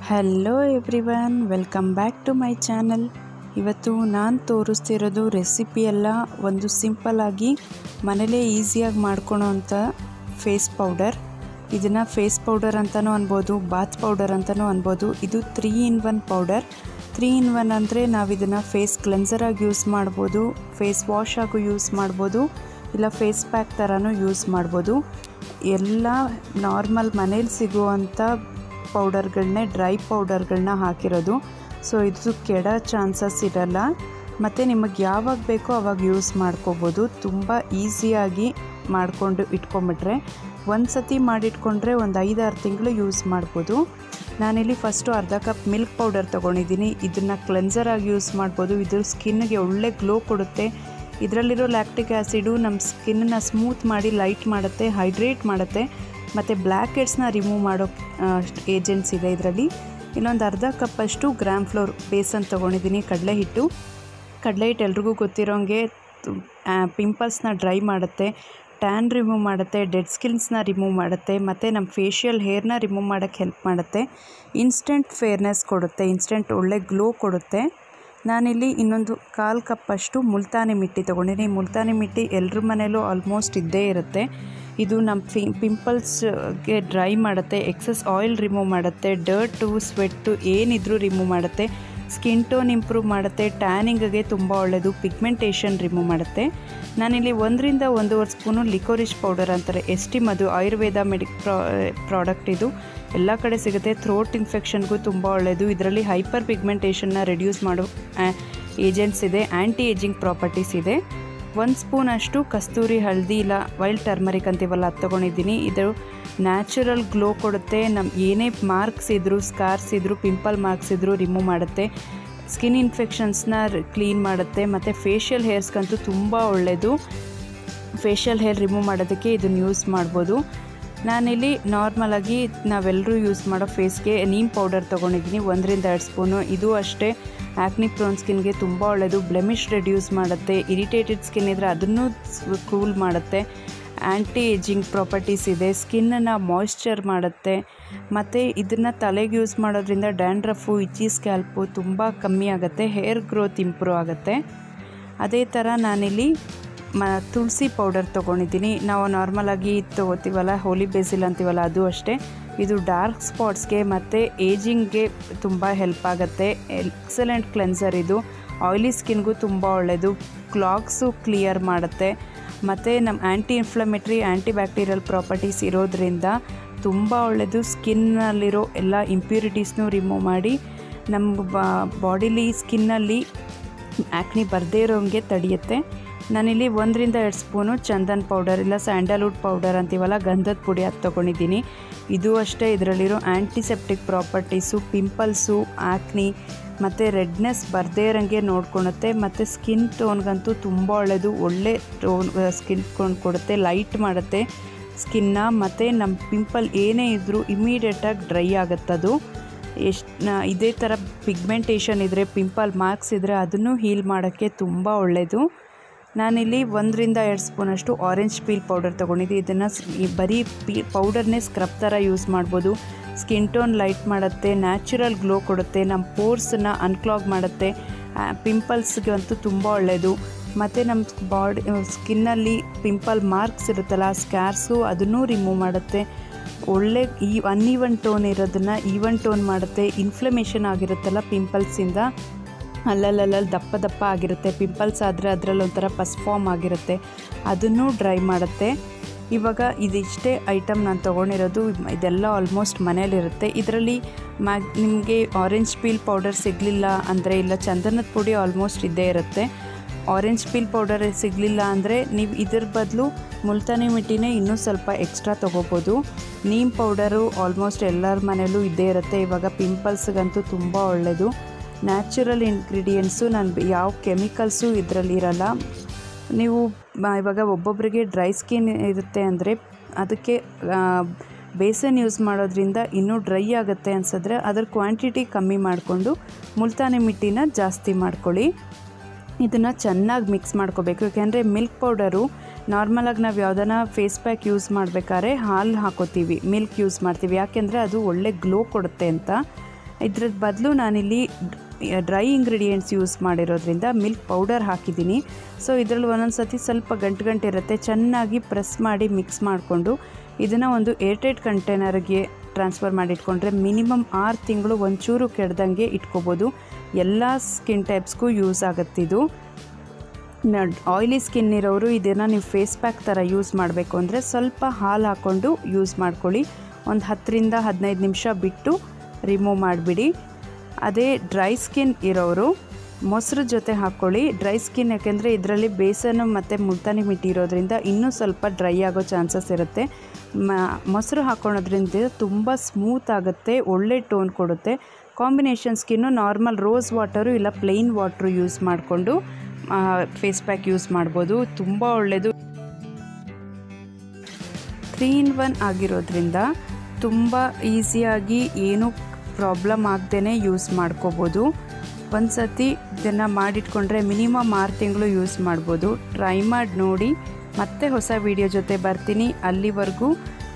hello everyone welcome back to my channel ಇವತ್ತು ನಾನು ತೋರಿಸ್ತಿರೋದು recipe ಎಲ್ಲ ಒಂದು ಸಿಂಪಲ್ಲಾಗಿ ಮನೇಲೇ ಈಸಿಯಾಗಿ ಮಾಡ್ಕೊಳೋ ಅಂಥ ಫೇಸ್ ಪೌಡರ್ ಇದನ್ನು ಫೇಸ್ ಪೌಡರ್ ಅಂತಲೂ ಅನ್ಬೋದು ಬಾತ್ ಪೌಡರ್ ಅಂತಲೂ ಅನ್ಬೋದು ಇದು three in one powder three in one ಅಂದರೆ ನಾವು ಇದನ್ನು ಫೇಸ್ ಕ್ಲೆನ್ಸರಾಗಿ ಯೂಸ್ ಮಾಡ್ಬೋದು ಫೇಸ್ ವಾಶ್ ಆಗು ಯೂಸ್ ಮಾಡ್ಬೋದು ಇಲ್ಲ ಫೇಸ್ ಪ್ಯಾಕ್ ಥರನೂ ಯೂಸ್ ಮಾಡ್ಬೋದು ಎಲ್ಲ ನಾರ್ಮಲ್ ಮನೇಲಿ ಸಿಗುವಂಥ ಪೌಡರ್ಗಳನ್ನೇ ಡ್ರೈ ಪೌಡರ್ಗಳನ್ನ ಹಾಕಿರೋದು ಸೊ ಇದು ಕೆಡೋ ಚಾನ್ಸಸ್ ಇರಲ್ಲ ಮತ್ತು ನಿಮಗೆ ಯಾವಾಗ ಬೇಕೋ ಆವಾಗ ಯೂಸ್ ಮಾಡ್ಕೋಬೋದು ತುಂಬ ಈಸಿಯಾಗಿ ಮಾಡಿಕೊಂಡು ಇಟ್ಕೊಂಬಿಟ್ರೆ ಒಂದು ಸತಿ ಮಾಡಿಟ್ಕೊಂಡ್ರೆ ಒಂದು ಐದಾರು ತಿಂಗಳು ಯೂಸ್ ಮಾಡ್ಬೋದು ನಾನಿಲ್ಲಿ ಫಸ್ಟು ಅರ್ಧ ಕಪ್ ಮಿಲ್ಕ್ ಪೌಡರ್ ತೊಗೊಂಡಿದ್ದೀನಿ ಇದನ್ನು ಕ್ಲೆನ್ಸರಾಗಿ ಯೂಸ್ ಮಾಡ್ಬೋದು ಇದು ಸ್ಕಿನ್ಗೆ ಒಳ್ಳೆ ಗ್ಲೋ ಕೊಡುತ್ತೆ ಇದರಲ್ಲಿರೋ ಲ್ಯಾಕ್ಟಿಕ್ ಆ್ಯಸಿಡು ನಮ್ಮ ಸ್ಕಿನ್ನನ್ನು ಸ್ಮೂತ್ ಮಾಡಿ ಲೈಟ್ ಮಾಡುತ್ತೆ ಹೈಡ್ರೇಟ್ ಮಾಡುತ್ತೆ ಮತ್ತು ಬ್ಲ್ಯಾಕ್ ಹೆಡ್ಸ್ನ ರಿಮೂವ್ ಮಾಡೋ ಏಜೆಂಟ್ಸ್ ಇದೆ ಇದರಲ್ಲಿ ಇನ್ನೊಂದು ಅರ್ಧ ಕಪ್ಪಷ್ಟು ಗ್ರಾಮ್ ಫ್ಲೋರ್ ಬೇಸನ್ ತೊಗೊಂಡಿದ್ದೀನಿ ಕಡಲೆ ಹಿಟ್ಟು ಕಡಲೆ ಹಿಟ್ಟು ಎಲ್ರಿಗೂ ಗೊತ್ತಿರೋಂಗೆ ಪಿಂಪಲ್ಸ್ನ ಡ್ರೈ ಮಾಡುತ್ತೆ ಟ್ಯಾನ್ ರಿಮೂವ್ ಮಾಡುತ್ತೆ ಡೆಡ್ ಸ್ಕಿನ್ಸ್ನ ರಿಮೂವ್ ಮಾಡುತ್ತೆ ಮತ್ತು ನಮ್ಮ ಫೇಶಿಯಲ್ ಹೇರ್ನ ರಿಮೂವ್ ಮಾಡೋಕ್ಕೆ ಹೆಲ್ಪ್ ಮಾಡುತ್ತೆ ಇನ್ಸ್ಟೆಂಟ್ ಫೇರ್ನೆಸ್ ಕೊಡುತ್ತೆ ಇನ್ಸ್ಟೆಂಟ್ ಒಳ್ಳೆ ಗ್ಲೋ ಕೊಡುತ್ತೆ ನಾನಿಲ್ಲಿ ಇನ್ನೊಂದು ಕಾಲು ಕಪ್ಪಷ್ಟು ಮುಲ್ತಾನಿ ಮಿಟ್ಟಿ ತೊಗೊಂಡಿದ್ದೀನಿ ಮುಲ್ತಾನಿ ಮಿಟ್ಟಿ ಎಲ್ಲರ ಮನೇಲೂ ಆಲ್ಮೋಸ್ಟ್ ಇದ್ದೇ ಇರುತ್ತೆ ಇದು ನಮ್ಮ ಫಿ ಪಿಂಪಲ್ಸ್ಗೆ ಡ್ರೈ ಮಾಡುತ್ತೆ ಎಕ್ಸಸ್ ಆಯಿಲ್ ರಿಮೂವ್ ಮಾಡುತ್ತೆ ಡರ್ಟು ಸ್ವೆಟ್ಟು ಏನಿದ್ರೂ ರಿಮೂವ್ ಮಾಡುತ್ತೆ ಸ್ಕಿನ್ ಟೋನ್ ಇಂಪ್ರೂವ್ ಮಾಡುತ್ತೆ ಟ್ಯಾನಿಂಗ್ಗೆ ತುಂಬ ಒಳ್ಳೆಯದು ಪಿಗ್ಮೆಂಟೇಷನ್ ರಿಮೂವ್ ಮಾಡುತ್ತೆ ನಾನಿಲ್ಲಿ ಒಂದರಿಂದ ಒಂದೂವರೆ ಸ್ಪೂನು ಲಿಕೋರಿಶ್ ಪೌಡರ್ ಅಂತಾರೆ ಎಸ್ಟಿಮ್ ಅದು ಆಯುರ್ವೇದ ಮೆಡಿಕ್ ಪ್ರಾ ಪ್ರಾಡಕ್ಟ್ ಇದು ಎಲ್ಲ ಕಡೆ ಸಿಗುತ್ತೆ ಥ್ರೋಟ್ ಇನ್ಫೆಕ್ಷನ್ಗೂ ತುಂಬ ಒಳ್ಳೆಯದು ಇದರಲ್ಲಿ ಹೈಪರ್ ಪಿಗ್ಮೆಂಟೇಷನ್ನ ರೆಡ್ಯೂಸ್ ಮಾಡೋ ಏಜೆಂಟ್ಸ್ ಇದೆ ಆ್ಯಂಟಿ ಏಜಿಂಗ್ ಪ್ರಾಪರ್ಟೀಸ್ ಇದೆ ಒಂದು ಸ್ಪೂನಷ್ಟು ಕಸ್ತೂರಿ ಹಳದಿ ಇಲ್ಲ ವೈಲ್ಡ್ ಟರ್ಮರಿಕ್ ಅಂತೀವಲ್ಲ ಅದು ತೊಗೊಂಡಿದ್ದೀನಿ ಇದು ನ್ಯಾಚುರಲ್ ಗ್ಲೋ ಕೊಡುತ್ತೆ ನಮ್ಮ ಏನೇ ಮಾರ್ಕ್ಸ್ ಇದ್ದರೂ ಸ್ಕಾರ್ಸ್ ಇದ್ದರೂ ಪಿಂಪಲ್ ಮಾರ್ಕ್ಸ್ ಇದ್ದರೂ ರಿಮೂವ್ ಮಾಡುತ್ತೆ ಸ್ಕಿನ್ ಇನ್ಫೆಕ್ಷನ್ಸ್ನ ಕ್ಲೀನ್ ಮಾಡುತ್ತೆ ಮತ್ತು ಫೇಶಿಯಲ್ ಹೇರ್ಸ್ಗಂತೂ ತುಂಬ ಒಳ್ಳೆಯದು ಫೇಶಿಯಲ್ ಹೇರ್ ರಿಮೂವ್ ಮಾಡೋದಕ್ಕೆ ಇದನ್ನು ಯೂಸ್ ಮಾಡ್ಬೋದು ನಾನಿಲ್ಲಿ ನಾರ್ಮಲಾಗಿ ನಾವೆಲ್ಲರೂ ಯೂಸ್ ಮಾಡೋ ಫೇಸ್ಗೆ ನೀಮ್ ಪೌಡರ್ ತೊಗೊಂಡಿದ್ದೀನಿ ಒಂದರಿಂದ ಎರಡು ಸ್ಪೂನು ಇದು ಅಷ್ಟೇ ಆ್ಯಕ್ನಿ ಪ್ರೋನ್ ಸ್ಕಿನ್ಗೆ ತುಂಬ ಒಳ್ಳೆಯದು ಬ್ಲೆಮಿಶ್ ರೆಡ್ಯೂಸ್ ಮಾಡುತ್ತೆ ಇರಿಟೇಟೆಡ್ ಸ್ಕಿನ್ ಇದ್ದರೆ ಅದನ್ನು ಕೂಲ್ ಮಾಡುತ್ತೆ ಆ್ಯಂಟಿ ಏಜಿಂಗ್ ಪ್ರಾಪರ್ಟೀಸ್ ಇದೆ ಸ್ಕಿನ್ನನ್ನು ಮಾಯ್ಶ್ಚರ್ ಮಾಡುತ್ತೆ ಮತ್ತು ಇದನ್ನು ತಲೆಗೆ ಯೂಸ್ ಮಾಡೋದ್ರಿಂದ ಡ್ಯಾಂಡ್ರಫು ಇಚ್ಚಿ ಸ್ಕ್ಯಾಲ್ಪು ತುಂಬ ಕಮ್ಮಿ ಆಗುತ್ತೆ ಹೇರ್ ಗ್ರೋತ್ ಇಂಪ್ರೂವ್ ಆಗುತ್ತೆ ಅದೇ ಥರ ನಾನಿಲ್ಲಿ ಮ ತುಳಸಿ ಪೌಡರ್ ತೊಗೊಂಡಿದ್ದೀನಿ ನಾವು ನಾರ್ಮಲಾಗಿ ತೊಗೋತೀವಲ್ಲ ಹೋಲಿ ಬೇಸಿಲ್ ಅಂತೀವಲ್ಲ ಅದು ಅಷ್ಟೇ ಇದು ಡಾರ್ಕ್ ಸ್ಪಾಟ್ಸ್ಗೆ ಮತ್ತು ಏಜಿಂಗ್ಗೆ ತುಂಬ ಹೆಲ್ಪ್ ಆಗುತ್ತೆ ಎಕ್ಸಲೆಂಟ್ ಕ್ಲೆನ್ಸರ್ ಇದು ಆಯ್ಲಿ ಸ್ಕಿನ್ಗೂ ತುಂಬ ಒಳ್ಳೆಯದು ಕ್ಲಾಗ್ಸು ಕ್ಲಿಯರ್ ಮಾಡುತ್ತೆ ಮತ್ತು ನಮ್ಮ anti inflammatory anti bacterial properties ಇರೋದ್ರಿಂದ ತುಂಬ ಒಳ್ಳೆಯದು ಸ್ಕಿನ್ನಲ್ಲಿರೋ ಎಲ್ಲ ಇಂಪ್ಯೂರಿಟೀಸ್ನೂ ರಿಮೂವ್ ಮಾಡಿ ನಮ್ಮ ಬಾಡಿಲಿ ಸ್ಕಿನ್ನಲ್ಲಿ ಆ್ಯಕ್ನಿ ಬರದೇ ಇರೋಂಗೆ ತಡೆಯುತ್ತೆ ನಾನಿಲ್ಲಿ ಒಂದರಿಂದ ಎರಡು ಸ್ಪೂನು ಚಂದನ್ ಪೌಡರ್ ಇಲ್ಲ ಸ್ಯಾಂಡಲ್ವುಡ್ ಪೌಡರ್ ಅಂತೀವಲ್ಲ ಗಂಧದ ಪುಡಿ ಅದು ತೊಗೊಂಡಿದ್ದೀನಿ ಇದು ಅಷ್ಟೇ ಇದರಲ್ಲಿರೋ ಆ್ಯಂಟಿಸೆಪ್ಟಿಕ್ ಪ್ರಾಪರ್ಟೀಸು ಪಿಂಪಲ್ಸು ಆ್ಯಕ್ನಿ ಮತ್ತು ರೆಡ್ನೆಸ್ ಬರದೇ ಇರೋಂಗೆ ನೋಡ್ಕೊಳುತ್ತೆ ಮತ್ತು ಸ್ಕಿನ್ ಟೋನ್ಗಂತೂ ತುಂಬ ಒಳ್ಳೆಯದು ಒಳ್ಳೆ ಟೋನ್ ಸ್ಕಿನ್ ಟೋನ್ ಕೊಡುತ್ತೆ ಲೈಟ್ ಮಾಡುತ್ತೆ ಸ್ಕಿನ್ನ ಮತ್ತು ನಮ್ಮ ಪಿಂಪಲ್ ಏನೇ ಇದ್ದರೂ ಇಮಿಡಿಯೇಟಾಗಿ ಡ್ರೈ ಆಗುತ್ತದು ಎಷ್ಟು ಇದೇ ಥರ ಪಿಗ್ಮೆಂಟೇಷನ್ ಇದ್ದರೆ ಪಿಂಪಲ್ ಮಾರ್ಕ್ಸ್ ಇದ್ದರೆ ಅದನ್ನು ಹೀಲ್ ಮಾಡೋಕ್ಕೆ ತುಂಬ ಒಳ್ಳೆಯದು ನಾನಿಲ್ಲಿ ಒಂದರಿಂದ ಎರಡು ಸ್ಪೂನಷ್ಟು ಆರೆಂಜ್ ಪೀಲ್ ಪೌಡರ್ ತೊಗೊಂಡಿದ್ದೆ ಇದನ್ನು ಬರೀ ಪೀ ಪೌಡರ್ನೇ ಸ್ಕ್ರಬ್ ಥರ ಯೂಸ್ ಮಾಡ್ಬೋದು ಸ್ಕಿನ್ ಟೋನ್ ಲೈಟ್ ಮಾಡುತ್ತೆ ನ್ಯಾಚುರಲ್ ಗ್ಲೋ ಕೊಡುತ್ತೆ ನಮ್ಮ ಪೋರ್ಸನ್ನು ಅನ್ಕ್ಲಾಗ್ ಮಾಡುತ್ತೆ ಪಿಂಪಲ್ಸ್ಗೆ ಅಂತೂ ತುಂಬ ಒಳ್ಳೆಯದು ಮತ್ತು ನಮ್ಮ ಬಾಡಿ ಸ್ಕಿನ್ನಲ್ಲಿ ಪಿಂಪಲ್ ಮಾರ್ಕ್ಸ್ ಇರುತ್ತಲ್ಲ ಸ್ಕ್ಯಾರ್ಸು ಅದನ್ನೂ ರಿಮೂವ್ ಮಾಡುತ್ತೆ ಒಳ್ಳೆ ಈ ಅನ್ಈವನ್ ಟೋನ್ ಇರೋದನ್ನು ಈವನ್ ಟೋನ್ ಮಾಡುತ್ತೆ ಇನ್ಫ್ಲಮೇಷನ್ ಆಗಿರುತ್ತಲ್ಲ ಪಿಂಪಲ್ಸಿಂದ ಅಲ್ಲಲ್ಲಲ್ಲಿ ದಪ್ಪ ದಪ್ಪ ಆಗಿರುತ್ತೆ ಪಿಂಪಲ್ಸ್ ಆದರೆ ಅದರಲ್ಲಿ ಒಂಥರ ಪಸ್ ಫಾರ್ಮ್ ಆಗಿರುತ್ತೆ ಅದನ್ನು ಡ್ರೈ ಮಾಡುತ್ತೆ ಇವಾಗ ಇದಿಷ್ಟೇ ಐಟಮ್ ನಾನು ತೊಗೊಂಡಿರೋದು ಇದೆಲ್ಲ ಆಲ್ಮೋಸ್ಟ್ ಮನೇಲಿರುತ್ತೆ ಇದರಲ್ಲಿ ಮ್ಯಾಗ್ ನಿಮಗೆ ಆರೆಂಜ್ ಪೀಲ್ ಪೌಡರ್ ಸಿಗಲಿಲ್ಲ ಅಂದರೆ ಇಲ್ಲ ಚಂದನದ ಪುಡಿ ಆಲ್ಮೋಸ್ಟ್ ಇದ್ದೇ ಇರುತ್ತೆ ಆರೆಂಜ್ ಪೀಲ್ ಪೌಡರ್ ಸಿಗಲಿಲ್ಲ ಅಂದರೆ ನೀವು ಇದ್ರ ಬದಲು ಮುಲ್ತಾನಿ ಮಿಟ್ಟಿನೇ ಇನ್ನೂ ಸ್ವಲ್ಪ ಎಕ್ಸ್ಟ್ರಾ ತೊಗೋಬೋದು ನೀಮ್ ಪೌಡರು ಆಲ್ಮೋಸ್ಟ್ ಎಲ್ಲರ ಮನೇಲೂ ಇದ್ದೇ ಇರುತ್ತೆ ಇವಾಗ ಪಿಂಪಲ್ಸ್ಗಂತೂ ತುಂಬ ಒಳ್ಳೆಯದು ನ್ಯಾಚುರಲ್ ಇಂಗ್ರೀಡಿಯೆಂಟ್ಸು ನಾನು ಯಾವ ಕೆಮಿಕಲ್ಸು ಇದರಲ್ಲಿ ಇರಲ್ಲ ನೀವು ಇವಾಗ ಒಬ್ಬೊಬ್ಬರಿಗೆ ಡ್ರೈ ಸ್ಕಿನ್ ಇರುತ್ತೆ ಅಂದರೆ ಅದಕ್ಕೆ ಬೇಸನ್ ಯೂಸ್ ಮಾಡೋದ್ರಿಂದ ಇನ್ನೂ ಡ್ರೈ ಆಗುತ್ತೆ ಅನ್ಸಿದ್ರೆ ಅದರ ಕ್ವಾಂಟಿಟಿ ಕಮ್ಮಿ ಮಾಡಿಕೊಂಡು ಮುಲ್ತಾನಿ ಮಿಟ್ಟಿನ ಜಾಸ್ತಿ ಮಾಡ್ಕೊಳ್ಳಿ ಇದನ್ನು ಚೆನ್ನಾಗಿ ಮಿಕ್ಸ್ ಮಾಡ್ಕೋಬೇಕು ಯಾಕೆಂದರೆ ಮಿಲ್ಕ್ ಪೌಡರು ನಾರ್ಮಲಾಗಿ ನಾವು ಯಾವುದನ್ನ ಫೇಸ್ ಪ್ಯಾಕ್ ಯೂಸ್ ಮಾಡಬೇಕಾದ್ರೆ ಹಾಲು ಹಾಕೋತೀವಿ ಮಿಲ್ಕ್ ಯೂಸ್ ಮಾಡ್ತೀವಿ ಯಾಕೆಂದರೆ ಅದು ಒಳ್ಳೆ ಗ್ಲೋ ಕೊಡುತ್ತೆ ಅಂತ ಇದ್ರದ್ದು ಬದಲು ನಾನಿಲ್ಲಿ ಡ್ರೈ ಇಂಗ್ರೀಡಿಯೆಂಟ್ಸ್ ಯೂಸ್ ಮಾಡಿರೋದ್ರಿಂದ ಮಿಲ್ಕ್ ಪೌಡರ್ ಹಾಕಿದ್ದೀನಿ ಸೊ ಇದರಲ್ಲಿ ಒಂದೊಂದು ಸತಿ ಸ್ವಲ್ಪ ಗಂಟು ಗಂಟು ಇರುತ್ತೆ ಚೆನ್ನಾಗಿ ಪ್ರೆಸ್ ಮಾಡಿ ಮಿಕ್ಸ್ ಮಾಡಿಕೊಂಡು ಇದನ್ನು ಒಂದು ಏರ್ಟೈಟ್ ಕಂಟೈನರ್ಗೆ ಟ್ರಾನ್ಸ್ಫರ್ ಮಾಡಿಟ್ಕೊಂಡ್ರೆ ಮಿನಿಮಮ್ ಆರು ತಿಂಗಳು ಒಂಚೂರು ಕೆಡ್ದಂಗೆ ಇಟ್ಕೋಬೋದು ಎಲ್ಲ ಸ್ಕಿನ್ ಟೈಪ್ಸ್ಗೂ ಯೂಸ್ ಆಗುತ್ತಿದು ಆಯ್ಲಿ ಸ್ಕಿನ್ ಇರೋರು ಇದನ್ನು ನೀವು ಫೇಸ್ ಪ್ಯಾಕ್ ಥರ ಯೂಸ್ ಮಾಡಬೇಕು ಅಂದರೆ ಸ್ವಲ್ಪ ಹಾಲು ಹಾಕ್ಕೊಂಡು ಯೂಸ್ ಮಾಡ್ಕೊಳ್ಳಿ ಒಂದು ಹತ್ತರಿಂದ ಹದಿನೈದು ನಿಮಿಷ ಬಿಟ್ಟು ರಿಮೂವ್ ಮಾಡಿಬಿಡಿ ಅದೇ ಡ್ರೈ ಸ್ಕಿನ್ ಇರೋರು ಮೊಸರು ಜೊತೆ ಹಾಕ್ಕೊಳ್ಳಿ ಡ್ರೈ ಸ್ಕಿನ್ ಯಾಕೆಂದರೆ ಇದರಲ್ಲಿ ಬೇಸನ್ನು ಮತ್ತು ಮುಲ್ತಾನಿ ಮಿಟ್ಟಿ ಇರೋದ್ರಿಂದ ಇನ್ನೂ ಸ್ವಲ್ಪ ಡ್ರೈ ಆಗೋ ಚಾನ್ಸಸ್ ಇರುತ್ತೆ ಮ ಮೊಸರು ಹಾಕ್ಕೊಳೋದ್ರಿಂದ ತುಂಬ ಸ್ಮೂತ್ ಆಗುತ್ತೆ ಒಳ್ಳೆ ಟೋನ್ ಕೊಡುತ್ತೆ combination skin normal rose water ಇಲ್ಲ ಪ್ಲೇನ್ ವಾಟ್ರು ಯೂಸ್ ಮಾಡಿಕೊಂಡು ಫೇಸ್ ಪ್ಯಾಕ್ ಯೂಸ್ ಮಾಡ್ಬೋದು ತುಂಬ ಒಳ್ಳೆಯದು ತ್ರೀ ಇನ್ ಒನ್ ಆಗಿರೋದ್ರಿಂದ ತುಂಬ ಈಸಿಯಾಗಿ ಏನೂ ಪ್ರಾಬ್ಲಮ್ ಆಗದೇ ಯೂಸ್ ಮಾಡ್ಕೋಬೋದು ಒಂದು ಸತಿ ಇದನ್ನು ಮಾಡಿಟ್ಕೊಂಡ್ರೆ ಮಿನಿಮಮ್ ಆರು ತಿಂಗಳು ಯೂಸ್ ಮಾಡ್ಬೋದು ಟ್ರೈ ಮಾಡಿ ನೋಡಿ ಮತ್ತೆ ಹೊಸ ವಿಡಿಯೋ ಜೊತೆ ಬರ್ತೀನಿ ಅಲ್ಲಿವರೆಗೂ